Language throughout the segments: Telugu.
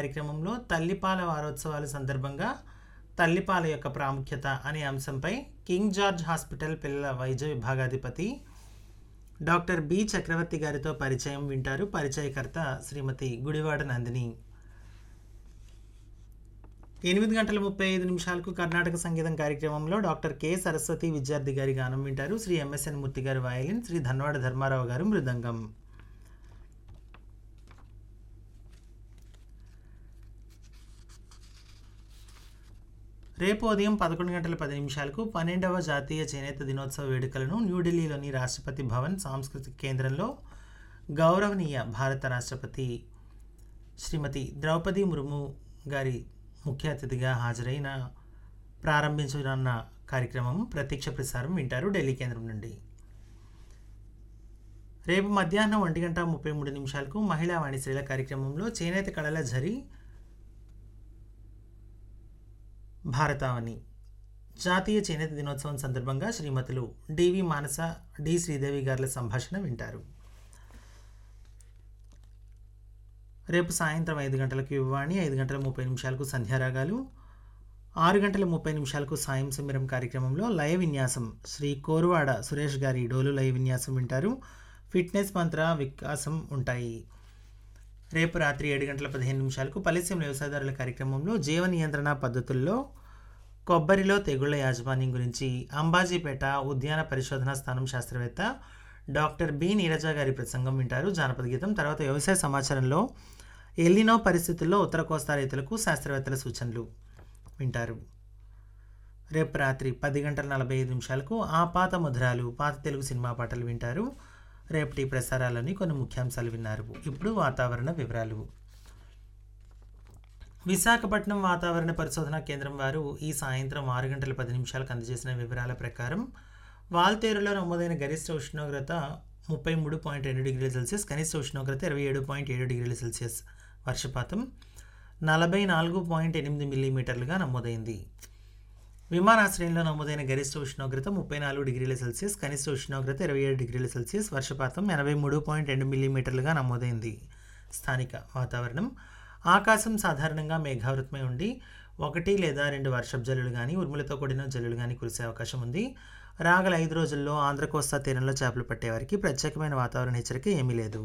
కార్యక్రమంలో తల్లిపాల వారోత్సవాల సందర్భంగా తల్లిపాల యొక్క ప్రాముఖ్యత అనే అంశంపై కింగ్ జార్జ్ హాస్పిటల్ పిల్లల వైద్య విభాగాధిపతి డాక్టర్ బి చక్రవర్తి గారితో పరిచయం వింటారు పరిచయకర్త శ్రీమతి గుడివాడ నందిని ఎనిమిది గంటల ముప్పై ఐదు నిమిషాలకు కర్ణాటక సంగీతం కార్యక్రమంలో డాక్టర్ కె సరస్వతి విద్యార్థి గారి గానం వింటారు శ్రీ ఎంఎస్ఎన్ మూర్తి గారు వయలిన్ శ్రీ ధన్వాడ ధర్మారావు గారు మృదంగం రేపు ఉదయం పదకొండు గంటల పది నిమిషాలకు పన్నెండవ జాతీయ చేనేత దినోత్సవ వేడుకలను న్యూఢిల్లీలోని రాష్ట్రపతి భవన్ సాంస్కృతిక కేంద్రంలో గౌరవనీయ భారత రాష్ట్రపతి శ్రీమతి ద్రౌపది ముర్ము గారి ముఖ్య అతిథిగా హాజరైన ప్రారంభించనున్న కార్యక్రమం ప్రత్యక్ష ప్రసారం వింటారు ఢిల్లీ కేంద్రం నుండి రేపు మధ్యాహ్నం ఒంటి గంట ముప్పై మూడు నిమిషాలకు మహిళా వాణిశ్రీల కార్యక్రమంలో చేనేత కళల జరి భారతావని జాతీయ చేనేత దినోత్సవం సందర్భంగా శ్రీమతులు డివి మానస డి శ్రీదేవి గారుల సంభాషణ వింటారు రేపు సాయంత్రం ఐదు గంటలకు యువవాణి ఐదు గంటల ముప్పై నిమిషాలకు సంధ్యారాగాలు ఆరు గంటల ముప్పై నిమిషాలకు సాయం సమీరం కార్యక్రమంలో లయ విన్యాసం శ్రీ కోరువాడ సురేష్ గారి డోలు లయ విన్యాసం వింటారు ఫిట్నెస్ మంత్ర వికాసం ఉంటాయి రేపు రాత్రి ఏడు గంటల పదిహేను నిమిషాలకు పలిస్యం వ్యవసాయదారుల కార్యక్రమంలో జీవ నియంత్రణ పద్ధతుల్లో కొబ్బరిలో తెగుళ్ల యాజమాన్యం గురించి అంబాజీపేట ఉద్యాన పరిశోధనా స్థానం శాస్త్రవేత్త డాక్టర్ బి నీరజ గారి ప్రసంగం వింటారు జానపద గీతం తర్వాత వ్యవసాయ సమాచారంలో ఎల్లినో పరిస్థితుల్లో ఉత్తర కోస్తా రైతులకు శాస్త్రవేత్తల సూచనలు వింటారు రేపు రాత్రి పది గంటల నలభై ఐదు నిమిషాలకు ఆ పాత మధురాలు పాత తెలుగు సినిమా పాటలు వింటారు రేపటి ప్రసారాలని కొన్ని ముఖ్యాంశాలు విన్నారు ఇప్పుడు వాతావరణ వివరాలు విశాఖపట్నం వాతావరణ పరిశోధన కేంద్రం వారు ఈ సాయంత్రం ఆరు గంటల పది నిమిషాలకు అందజేసిన వివరాల ప్రకారం వాల్తేరులో నమోదైన గరిష్ట ఉష్ణోగ్రత ముప్పై మూడు పాయింట్ రెండు డిగ్రీల సెల్సియస్ కనిష్ట ఉష్ణోగ్రత ఇరవై ఏడు పాయింట్ ఏడు డిగ్రీల సెల్సియస్ వర్షపాతం నలభై నాలుగు పాయింట్ ఎనిమిది మిల్లీమీటర్లుగా నమోదైంది విమానాశ్రయంలో నమోదైన గరిష్ట ఉష్ణోగ్రత ముప్పై నాలుగు డిగ్రీల సెల్సియస్ కనిష్ట ఉష్ణోగ్రత ఇరవై ఏడు డిగ్రీల సెల్సియస్ వర్షపాతం ఎనభై మూడు పాయింట్ రెండు మిల్లీమీటర్లుగా నమోదైంది స్థానిక వాతావరణం ఆకాశం సాధారణంగా మేఘావృతమై ఉండి ఒకటి లేదా రెండు వర్షపు జల్లులు కానీ ఉరుములతో కూడిన జల్లులు కానీ కురిసే అవకాశం ఉంది రాగల ఐదు రోజుల్లో ఆంధ్ర కోస్తా తీరంలో చేపలు పట్టేవారికి ప్రత్యేకమైన వాతావరణ హెచ్చరిక ఏమీ లేదు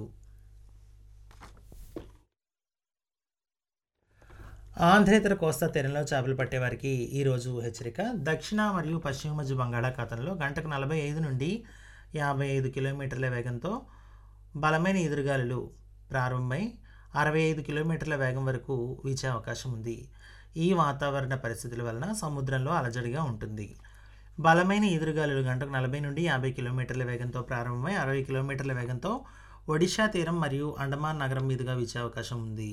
ఆంధ్రేతర కోస్తా తీరంలో చేపలు పట్టేవారికి ఈరోజు హెచ్చరిక దక్షిణ మరియు పశ్చిమ మధ్య బంగాళాఖాతంలో గంటకు నలభై ఐదు నుండి యాభై ఐదు కిలోమీటర్ల వేగంతో బలమైన ఎదురుగాలులు ప్రారంభమై అరవై ఐదు కిలోమీటర్ల వేగం వరకు వీచే అవకాశం ఉంది ఈ వాతావరణ పరిస్థితుల వలన సముద్రంలో అలజడిగా ఉంటుంది బలమైన ఎదురుగాలులు గంటకు నలభై నుండి యాభై కిలోమీటర్ల వేగంతో ప్రారంభమై అరవై కిలోమీటర్ల వేగంతో ఒడిషా తీరం మరియు అండమాన్ నగరం మీదుగా వీచే అవకాశం ఉంది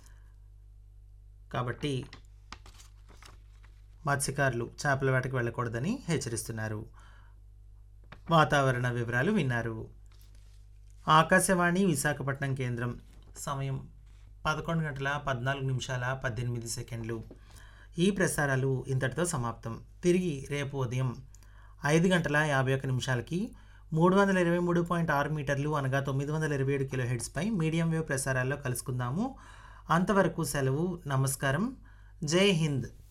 కాబట్టి మత్స్యకారులు చేపల వేటకు వెళ్ళకూడదని హెచ్చరిస్తున్నారు వాతావరణ వివరాలు విన్నారు ఆకాశవాణి విశాఖపట్నం కేంద్రం సమయం పదకొండు గంటల పద్నాలుగు నిమిషాల పద్దెనిమిది సెకండ్లు ఈ ప్రసారాలు ఇంతటితో సమాప్తం తిరిగి రేపు ఉదయం ఐదు గంటల యాభై ఒక్క నిమిషాలకి మూడు వందల ఇరవై మూడు పాయింట్ ఆరు మీటర్లు అనగా తొమ్మిది వందల ఇరవై ఏడు కిలో హెడ్స్పై మీడియం వేవ్ ప్రసారాల్లో కలుసుకుందాము అంతవరకు సెలవు నమస్కారం జై హింద్